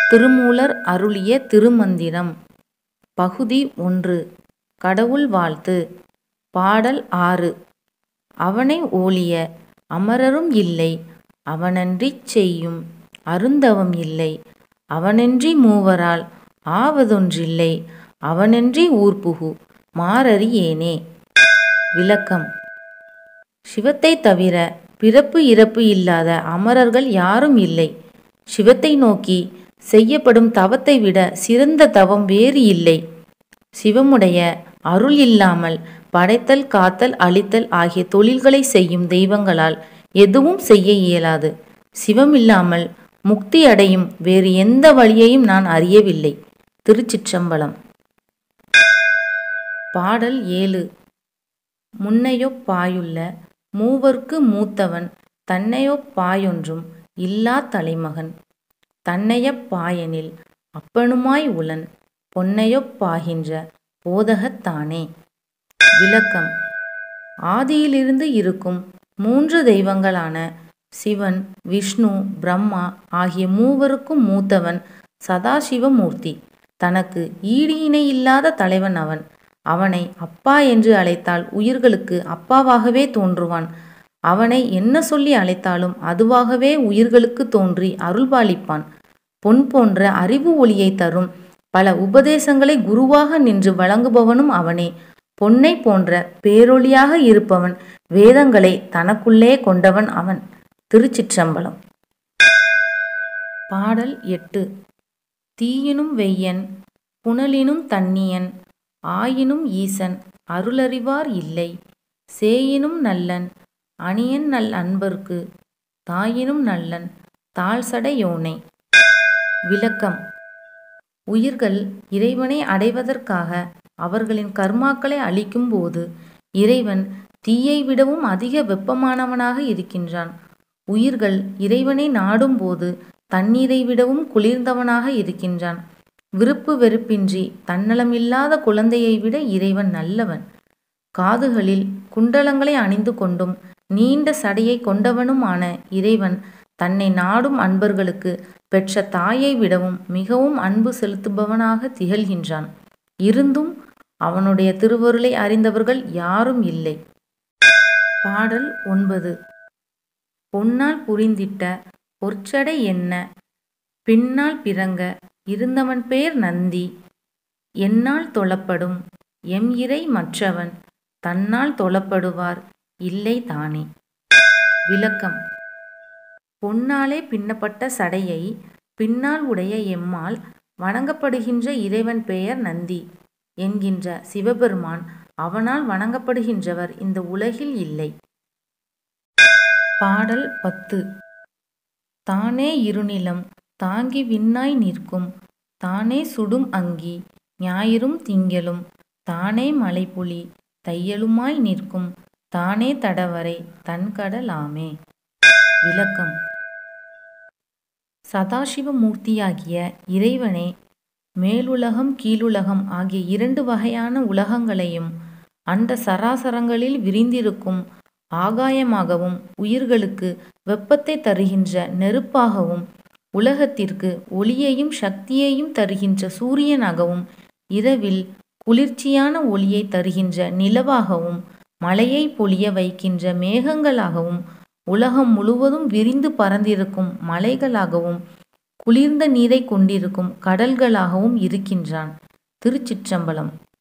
திருமூலர் அருளிய திருமந்திரம் பகுதி ஒன்று கடவுள் வாழ்த்து பாடல் ஆறு அவனை ஓலிய அமரரும் இல்லை அவனன்றிச் செய்யும் அருந்தவம் இல்லை அவனன்றி மூவரால் ஆவதொன்றில்லை அவனன்றி ஊர்புகு மாறறியேனே விளக்கம் சிவத்தை தவிர பிறப்பு இறப்பு இல்லாத அமரர்கள் யாரும் இல்லை சிவத்தை நோக்கி செய்யப்படும் தவத்தை விட சிறந்த தவம் வேறு இல்லை சிவமுடைய அருள் இல்லாமல் படைத்தல் காத்தல் அழித்தல் ஆகிய தொழில்களை செய்யும் தெய்வங்களால் எதுவும் செய்ய இயலாது சிவம் இல்லாமல் முக்தி அடையும் வேறு எந்த வழியையும் நான் அறியவில்லை திருச்சிற்றம்பலம் பாடல் ஏழு முன்னையொப் பாயுள்ள மூவர்க்கு மூத்தவன் தன்னையொப் பாயொன்றும் இல்லா தலைமகன் தன்னையப் பாயனில் அப்பனுமாய் உளன் பொன்னையொப் பாகின்ற போதகத்தானே விளக்கம் ஆதியிலிருந்து இருக்கும் மூன்று தெய்வங்களான சிவன் விஷ்ணு பிரம்மா ஆகிய மூவருக்கும் மூத்தவன் சதாசிவமூர்த்தி தனக்கு ஈடு இணை இல்லாத தலைவன் அவன் அவனை அப்பா என்று அழைத்தால் உயிர்களுக்கு அப்பாவாகவே தோன்றுவான் அவனை என்ன சொல்லி அழைத்தாலும் அதுவாகவே உயிர்களுக்கு தோன்றி அருள்பாலிப்பான் பொன் போன்ற அறிவு ஒளியை தரும் பல உபதேசங்களை குருவாக நின்று வழங்குபவனும் அவனே பொன்னை போன்ற பேரொளியாக இருப்பவன் வேதங்களை தனக்குள்ளே கொண்டவன் அவன் திருச்சிற்றம்பலம் பாடல் எட்டு தீயினும் வெய்யன் புனலினும் தன்னியன் ஆயினும் ஈசன் அருளறிவார் இல்லை சேயினும் நல்லன் அணியன் நல் அன்பர்க்கு தாயினும் நல்லன் தாழ்சடையோனே விளக்கம் உயிர்கள் இறைவனை அடைவதற்காக அவர்களின் கர்மாக்களை அழிக்கும் போது இறைவன் தீயை விடவும் அதிக வெப்பமானவனாக இருக்கின்றான் உயிர்கள் இறைவனை நாடும் போது தண்ணீரை விடவும் குளிர்ந்தவனாக இருக்கின்றான் விருப்பு வெறுப்பின்றி தன்னலமில்லாத குழந்தையை விட இறைவன் நல்லவன் காதுகளில் குண்டலங்களை அணிந்து கொண்டும் நீண்ட சடையை கொண்டவனுமான இறைவன் தன்னை நாடும் அன்பர்களுக்கு பெற்ற தாயை விடவும் மிகவும் அன்பு செலுத்துபவனாக திகழ்கின்றான் இருந்தும் அவனுடைய திருவருளை அறிந்தவர்கள் யாரும் இல்லை பாடல் ஒன்பது பொன்னால் புரிந்திட்ட பொற்சடை என்ன பின்னால் பிறங்க இருந்தவன் பேர் நந்தி என்னால் தொழப்படும் எம் இறை மற்றவன் தன்னால் தொழப்படுவார் இல்லை தானே விளக்கம் பொன்னாலே பின்னப்பட்ட சடையை பின்னால் உடைய எம்மால் வணங்கப்படுகின்ற இறைவன் பெயர் நந்தி என்கின்ற சிவபெருமான் அவனால் வணங்கப்படுகின்றவர் இந்த உலகில் இல்லை பாடல் பத்து தானே இருநிலம் தாங்கி விண்ணாய் நிற்கும் தானே சுடும் அங்கி ஞாயிறும் திங்களும் தானே மலைப்புலி தையலுமாய் நிற்கும் தானே தடவரை தன்கடலாமே விளக்கம் சதாசிவமூர்த்தியாகிய இறைவனே மேலுலகம் கீழுலகம் ஆகிய இரண்டு வகையான உலகங்களையும் அந்த சராசரங்களில் விரிந்திருக்கும் ஆகாயமாகவும் உயிர்களுக்கு வெப்பத்தை தருகின்ற நெருப்பாகவும் உலகத்திற்கு ஒளியையும் சக்தியையும் தருகின்ற சூரியனாகவும் இரவில் குளிர்ச்சியான ஒளியை தருகின்ற நிலவாகவும் மழையை பொழிய வைக்கின்ற மேகங்களாகவும் உலகம் முழுவதும் விரிந்து பறந்திருக்கும் மலைகளாகவும் குளிர்ந்த நீரை கொண்டிருக்கும் கடல்களாகவும் இருக்கின்றான் திருச்சிற்றம்பலம்